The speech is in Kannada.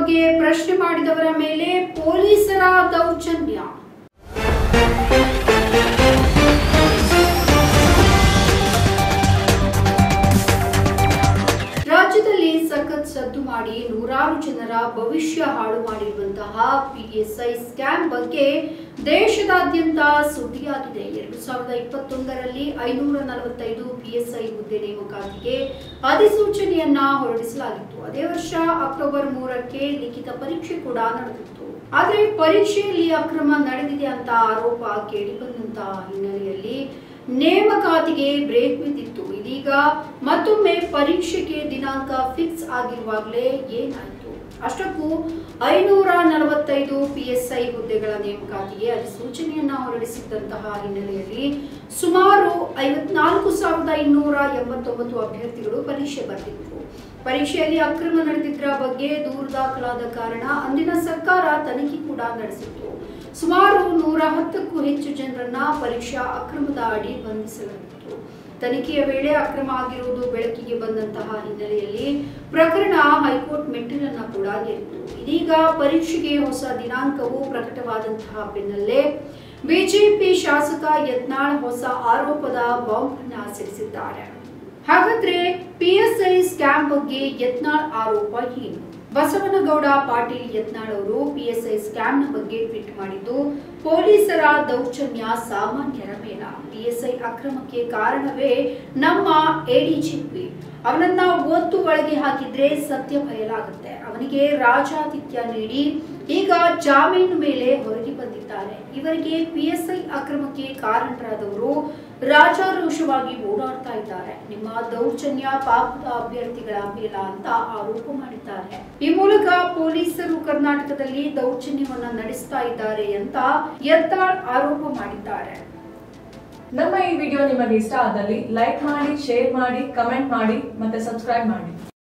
ಬಗ್ಗೆ ಪ್ರಶ್ನೆ ಮಾಡಿದವರ ಮೇಲೆ ಪೊಲೀಸರ ದೌರ್ಜನ್ಯ ರಾಜ್ಯದಲ್ಲಿ ಸಖತ್ ಸದ್ದು ಮಾಡಿ ನೂರಾರು ಜನರ ಭವಿಷ್ಯ ಹಾಳು ಮಾಡಿರುವಂತಹ ಪಿಎಸ್ಐ ಸ್ಕ್ಯಾಮ್ ಬಗ್ಗೆ ದೇಶದಾದ್ಯಂತ ಸುದ್ದಿಯಾಗಿದೆ ಎರಡು ಸಾವಿರದ ಇಪ್ಪತ್ತೊಂದರಲ್ಲಿ ಐನೂರ ನಲವತ್ತೈದು ಪಿಎಸ್ಐ ಹುದ್ದೆ ನೇಮಕಾತಿಗೆ ಅಧಿಸೂಚನೆಯನ್ನ ಹೊರಡಿಸಲಾಗಿತ್ತು ಅದೇ ವರ್ಷ ಅಕ್ಟೋಬರ್ ಮೂರಕ್ಕೆ ಲಿಖಿತ ಪರೀಕ್ಷೆ ಕೂಡ ನಡೆದಿತ್ತು ಆದ್ರೆ ಪರೀಕ್ಷೆಯಲ್ಲಿ ಅಕ್ರಮ ನಡೆದಿದೆ ಅಂತ ಆರೋಪ ಕೇಳಿಬಂದಂತಹ ಹಿನ್ನೆಲೆಯಲ್ಲಿ ನೇಮಕಾತಿಗೆ ಬ್ರೇಕ್ ಬಿದ್ದಿತ್ತು ಇದೀಗ ಮತ್ತೊಮ್ಮೆ ಪರೀಕ್ಷೆಗೆ ದಿನಾಂಕ ಫಿಕ್ಸ್ ಆಗಿರುವಾಗಲೇ ಏನಾಯಿತು ಅಷ್ಟಕ್ಕೂ ಐನೂರ ನಲವತ್ತೈದು ಪಿಎಸ್ಐ ಹುದ್ದೆಗಳ ನೇಮಕಾತಿಗೆ ಅಧಿಸೂಚನೆಯನ್ನ ಹೊರಡಿಸಿದ್ದಂತಹ ಹಿನ್ನೆಲೆಯಲ್ಲಿ ಸುಮಾರು ಐವತ್ನಾಲ್ಕು ಸಾವಿರದ ಇನ್ನೂರ ಎಂಬತ್ತೊಂಬತ್ತು ಅಭ್ಯರ್ಥಿಗಳು ಪರೀಕ್ಷೆ ಬರೆದಿದ್ರು ಪರೀಕ್ಷೆಯಲ್ಲಿ ಅಕ್ರಮ ನಡೆದಿದ್ದರ ಬಗ್ಗೆ ದೂರು ದಾಖಲಾದ ಕಾರಣ ಅಂದಿನ ಸರ್ಕಾರ ತನಿಖೆ ಕೂಡ ನಡೆಸಿತ್ತು ಸುಮಾರು ನೂರ ಹತ್ತಕ್ಕೂ ಹೆಚ್ಚು ಜನರನ್ನ ಪರೀಕ್ಷಾ ಅಕ್ರಮದ ಅಡಿ ಬಂಧಿಸಲಾಗಿತ್ತು ತನಿಖೆಯ ವೇಳೆ ಅಕ್ರಮ ಆಗಿರುವುದು ಬೆಳಕಿಗೆ ಬಂದಂತಹ ಹಿನ್ನೆಲೆಯಲ್ಲಿ ಪ್ರಕರಣ ಹೈಕೋರ್ಟ್ ಮೆಟ್ಟಿಲನ್ನ ಕೂಡ ಏರಿತು ಇದೀಗ ಪರೀಕ್ಷೆಗೆ ಹೊಸ ದಿನಾಂಕವು ಪ್ರಕಟವಾದಂತಹ ಬೆನ್ನಲ್ಲೇ ಬಿಜೆಪಿ ಶಾಸಕ ಯತ್ನಾಳ್ ಹೊಸ ಆರೋಪದ ಬಾಂಬ್ ಅನ್ನ ಸಿಡಿಸಿದ್ದಾರೆ ಹಾಗಾದ್ರೆ ಪಿಎಸ್ಐ ಸ್ಕ್ಯಾಮ್ ಬಗ್ಗೆ ಯತ್ನಾಳ್ ಆರೋಪ ಏನು ಬಸವನಗೌಡ ಪಾಟೀಲ್ ಯತ್ನಾಳ್ ಅವರು ಪಿಎಸ್ಐ ಸ್ಕ್ಯಾಮ್ನ ಬಗ್ಗೆ ಟ್ವೀಟ್ ಮಾಡಿದ್ದು ಪೊಲೀಸರ ದೌರ್ಜನ್ಯ ಸಾಮಾನ್ಯರ ಮೇಲ ಪಿಎಸ್ಐ ಅಕ್ರಮಕ್ಕೆ ಕಾರಣವೇ ನಮ್ಮ ಎಡಿಜಿಪಿ ಅವನನ್ನ ಒತ್ತು ಒಳಗೆ ಹಾಕಿದ್ರೆ ಸತ್ಯ ಬಯಲಾಗುತ್ತೆ ಅವನಿಗೆ ರಾಜಾತಿಥ್ಯ ನೀಡಿ ಈಗ ಜಾಮೀನು ಮೇಲೆ ಹೊರಗೆ ಬಂದಿದ್ದಾರೆ ಇವರಿಗೆ ಪಿಎಸ್ಐ ಅಕ್ರಮಕ್ಕೆ ಕಾರಣರಾದವರು ರಾಜಾರೋಷವಾಗಿ ಓಡಾಡ್ತಾ ಇದ್ದಾರೆ ನಿಮ್ಮ ದೌರ್ಜನ್ಯ ಪಾಪದ ಅಭ್ಯರ್ಥಿಗಳ ಮೇಲ ಅಂತ ಆರೋಪ ಮಾಡಿದ್ದಾರೆ ಈ ಮೂಲಕ ಪೊಲೀಸರು ಕರ್ನಾಟಕದಲ್ಲಿ ದೌರ್ಜನ್ಯವನ್ನ ನಡೆಸ್ತಾ ಇದ್ದಾರೆ ಅಂತ ಯತ್ನಾಳ್ ಆರೋಪ ಮಾಡಿದ್ದಾರೆ ನಮ್ಮ ಈ ವಿಡಿಯೋ ನಿಮಗೆ ಇಷ್ಟ ಆದಲ್ಲಿ ಲೈಕ್ ಮಾಡಿ ಶೇರ್ ಮಾಡಿ ಕಮೆಂಟ್ ಮಾಡಿ ಮತ್ತೆ ಸಬ್ಸ್ಕ್ರೈಬ್ ಮಾಡಿ